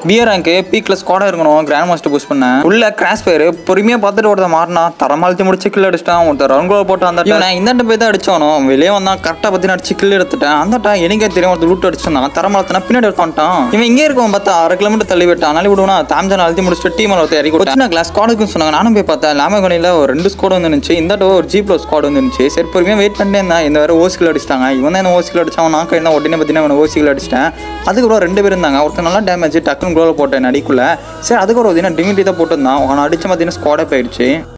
pier rank பீக்ல ஸ்குவாடா இருக்கணும் grand master push பண்ணேன் உள்ள கிராஸ் ஃபயர் பொறுமையா பார்த்துட்டு ஒருத்தன் மாறினா தரமாழ்த்தி முடிச்சு கில் அடிச்சிட்டான் ஒருத்தர் ரன் கோல் போட்டு அந்த நான் இந்த போய் தான் அடிச்சானோ வெளியே வந்தான் கரெக்டா பத்தி அடிச்சு கில் எடுத்துட்டேன் அந்த டைம் எனக்கே தெரியும் ஒருத்தர் லூட் அடிச்சிருந்தான் தரமாழ்த்தினா பின்னாடி எடுத்துட்டான் இவன் இங்கே இருக்கும் பார்த்தா அரை கிலோமீட்டர் தள்ளி விட்டான் அதனால விடுவனா தாம்ஜான் அழுத்தி முடிச்சுட்டு டீம் ஒருத்தர் இறக்கி விட்டா கிளாஸ் ஸ்குவாடுக்குன்னு சொன்னாங்க நானும் போய் பார்த்தேன் லாமகோனியில் ஒரு ரெண்டு ஸ்குவாட் வந்துருந்துச்சு இந்த டைம் ஒரு ஜீப்ல ஸ்குவாட் வந்துருந்துச்சு சரி பொறுமையாக வெயிட் பண்ணிட்டே இருந்தான் இந்த வேற ஓசிகள் அடிச்சிட்டாங்க இவன் தான் என்ன ஓசிகள் அடிச்சான் நான் என்ன உடனே பார்த்தீங்கன்னா இவனை ஓசிகள் அடிச்சிட்டேன் அதுக்கப்புறம் ரெண்டு பேர் இருந்தாங்க ஒருத்தர் நல்லா டேமேஜ் டக்குன்னு கோல போட்டேன் நடிக்குள்ள சரி அதுக்கப்புறம் பார்த்தீங்கன்னா டிமிட்டி தான் போட்டிருந்தான் அவனை அடிச்சு பார்த்தீங்கன்னா ஸ்குவாடே போயிடுச்சு